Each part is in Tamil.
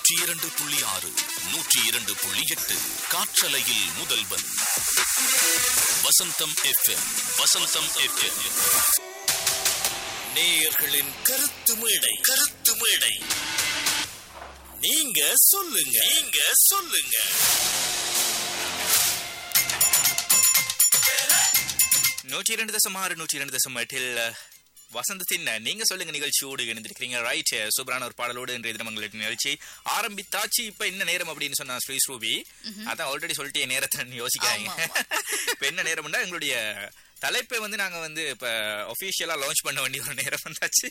நூற்றி இரண்டு புள்ளி ஆறு நூற்றி இரண்டு புள்ளி எட்டு காற்றலையில் முதல்வன் வசந்தம் எஃப்எம் வசந்தம் எஃப்எம் நேயர்களின் கருத்து மேடை கருத்து மேடை நீங்க சொல்லுங்க நீங்க சொல்லுங்க நூற்றி இரண்டு தசம் ஆறு நூற்றி இரண்டு தசம் எட்டில் அஹ், வசந்தத்தின் அஹ், நீங்க சொல்லுங்க நிகழ்ச்சியோடு இணைந்திருக்கிறீங்க ரைட் சூப்பரான ஒரு பாடலோடு இன்றைய தினம் உங்களுக்கு நிகழ்ச்சி ஆரம்பித்தாச்சு இப்ப என்ன நேரம் அப்படின்னு சொன்னா ஸ்ரீ ஸ்ரூபி அதான் ஆல்ரெடி சொல்லிட்டே நேரத்தை யோசிக்காங்க இப்ப என்ன நேரம்னா எங்களுடைய தலைப்பை வந்து நாங்க வந்து இப்ப ஒபிஷியலா லான்ச் பண்ண வேண்டிய ஒரு நேரம் வந்தாச்சு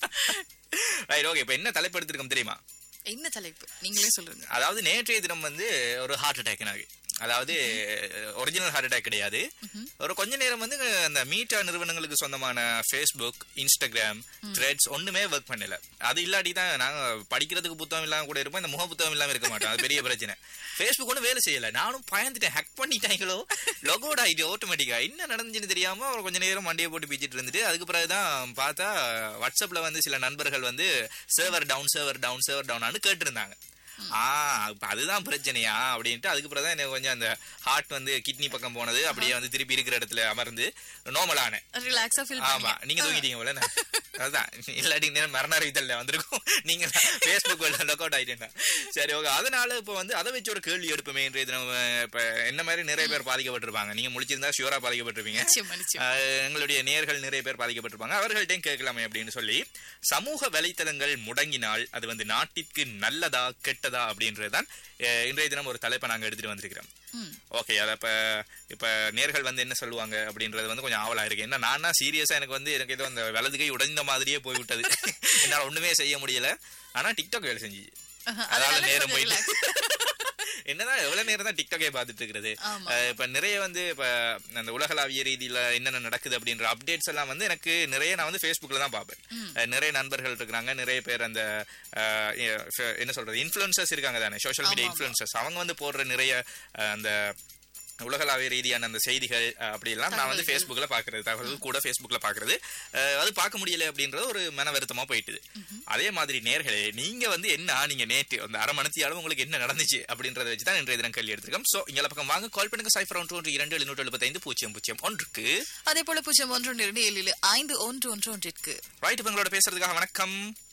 ரைட் ஓகே இப்ப என்ன தலைப்பு எடுத்திருக்கோம் தெரியுமா என்ன தலைப்பு நீங்களே சொல்லுங்க அதாவது நேற்றைய தினம் வந்து ஒரு ஹார்ட் அட்டாக் எனக்கு அதாவது ஒரிஜினல் ஹார்ட் அட்டாக் கிடையாது ஒரு கொஞ்ச நேரம் வந்து அந்த மீட்டா நிறுவனங்களுக்கு சொந்தமான ஃபேஸ்புக் இன்ஸ்டாகிராம் த்ரெட்ஸ் ஒண்ணுமே ஒர்க் பண்ணல அது இல்லாட்டி தான் நாங்க படிக்கிறதுக்கு புத்தகம் இல்லாம கூட இருப்போம் இந்த முக புத்தகம் இல்லாம இருக்க மாட்டோம் அது பெரிய பிரச்சனை ஃபேஸ்புக் ஒன்றும் வேலை செய்யல நானும் பயந்துட்டேன் ஹேக் பண்ணிட்டாங்களோ லொகோட் ஆயிட்டு ஆட்டோமேட்டிக்கா என்ன நடந்துச்சுன்னு தெரியாம ஒரு கொஞ்ச நேரம் மண்டியை போட்டு பிச்சுட்டு இருந்துட்டு அதுக்கு பிறகுதான் பார்த்தா வாட்ஸ்அப்ல வந்து சில நண்பர்கள் வந்து server down server down server down கேட்டிருந்தாங்க ஆ இப்ப அதுதான் பிரச்சனையா அப்படின்ட்டு அதுக்கு பிறகு தான் எனக்கு கொஞ்சம் அந்த ஹார்ட் வந்து கிட்னி பக்கம் போனது அப்படியே வந்து திருப்பி இருக்கிற இடத்துல அமர்ந்து நார்மலான ரிலாக்ஸா ஃபீல் ஆமா பண்ணீங்க நீங்க தூங்கிட்டீங்க போல என்ன? அதுதான் இல்லாட்டி நேரம் மரண அறிவித்தல்ல வந்திருக்கும் நீங்க ஃபேஸ்புக் லாக் அவுட் ஆயிட்டேன் சரி ஓகே அதனால இப்போ வந்து அதை வச்சு ஒரு கேள்வி எடுப்புமே இன்றைய தினம் அஹ், இப்ப என்ன மாதிரி நிறைய பேர் பாதிக்கப்பட்டிருப்பாங்க நீங்க முடிச்சிருந்தா ஷியூரா பாதிக்கப்பட்டிருப்பீங்க நிச்சயமா நிச்சயம் ஆஹ் எங்களுடைய நேர்கள் நிறைய பேர் பாதிக்கப்பட்டிருப்பாங்க அவர்கள்ட்டையும் கேட்கலாமே அப்படின்னு சொல்லி சமூக வலைத்தளங்கள் முடங்கினால் அது வந்து நாட்டிற்கு நல்லதா கெட்டதா அப்படின்றதுதான் அஹ், இன்றைய தினம் ஒரு தலைப்பை நாங்க எடுத்துட்டு வந்திருக்கிறோம் ம். ஓகே அத இப்ப இப்ப நேர்கள் வந்து என்ன சொல்லுவாங்க அப்படின்றது வந்து கொஞ்சம் ஆவலா இருக்கு என்ன நான் சீரியஸா எனக்கு வந்து எனக்கு ஏதோ அந்த வலது கை உடைந்த மாதிரியே போய்விட்டது என்னால ஒண்ணுமே செய்ய முடியல ஆனா டிக்டாக் வேலை செஞ்சு ஆஹா, அதனால அதனால நேரம் கொஞ்சம் போயிட்டு என்னதான் எவ்வளவு நேரம் தான் டிக்டாக்கே பார்த்துட்டு இருக்கிறது ஆமா. அஹ் இப்ப நிறைய வந்து இப்ப அந்த உலகளாவிய ரீதியில என்னென்ன நடக்குது அப்படின்ற அப்டேட்ஸ் எல்லாம் வந்து எனக்கு நிறைய நான் வந்து Facebookல தான் பார்ப்பேன் அஹ் நிறைய நண்பர்கள் இருக்கிறாங்க நிறைய பேர் அந்த அஹ், எ- என்ன சொல்றது இன்ஃபுளுசர்ஸ் இருக்காங்க தானே சோஷியல் மீடியா ஆமா, ஆமா. இன்ஃபுளுசர்ஸ் அவங்க வந்து போடுற நிறைய அஹ், அந்த உலகளாவிய ரீதியான அந்த செய்திகள் அஹ், அப்படி எல்லாம் நான் வந்து தகவல்கள். Facebookல பாக்குறது தகவல்கள் கூட Facebookல பாக்குறது அஹ், அது பார்க்க முடியல அப்படின்றது ஒரு மன வருத்தமா போயிட்டுது அதே மாதிரி நேர்களே நீங்க வந்து என்ன நீங்க நேற்று அந்த அரை மணத்தியாலும் உங்களுக்கு என்ன நடந்துச்சு அப்படின்றத வச்சு தான் இன்றைய தினம் கேள்வி எடுத்திருக்கோம் சோ இங்க பக்கம் வாங்க கால் பண்ணுங்க சைஃபர் ஒன்று ஒன்று இரண்டு எழுநூற்று எழுபத்தைந்து பூஜ்ஜியம் பூஜ்ஜியம் ஒன்றுக்கு அதே போல பூஜ்ஜியம் ஒன்று ஒன்று இரண்டு ஏழு ஏழு ஐந்து ஒன்று ஒன்று ஒன்றிற்கு ரைட் இப்ப உங்களோட பேசுறதுக்காக வணக்கம்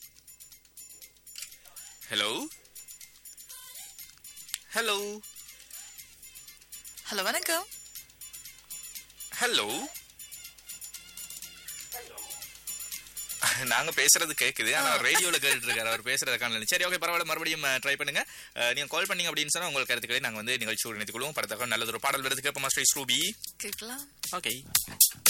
ஹலோ ஹலோ ஹலோ வணக்கம் ஹலோ நாங்க பேசுறது கேக்குது ஆனா ரேடியோல கேட்டுட்டு இருக்காரு அவர் பேசுறத காணல சரி ஓகே பரவாயில்ல மறுபடியும் ட்ரை பண்ணுங்க அஹ், நீங்க கால் பண்ணீங்க அப்படின்னு சொன்னா உங்கள் கருத்துக்களை நாங்க வந்து நிகழ்ச்சியோடு இணைத்துக் கொள்வோம் படத்தக்க நல்லது ஒரு பாடல் வருது கேட்போமா ஸ்ரீ ஸ்ரூபி கேட்கலாம் ஓகே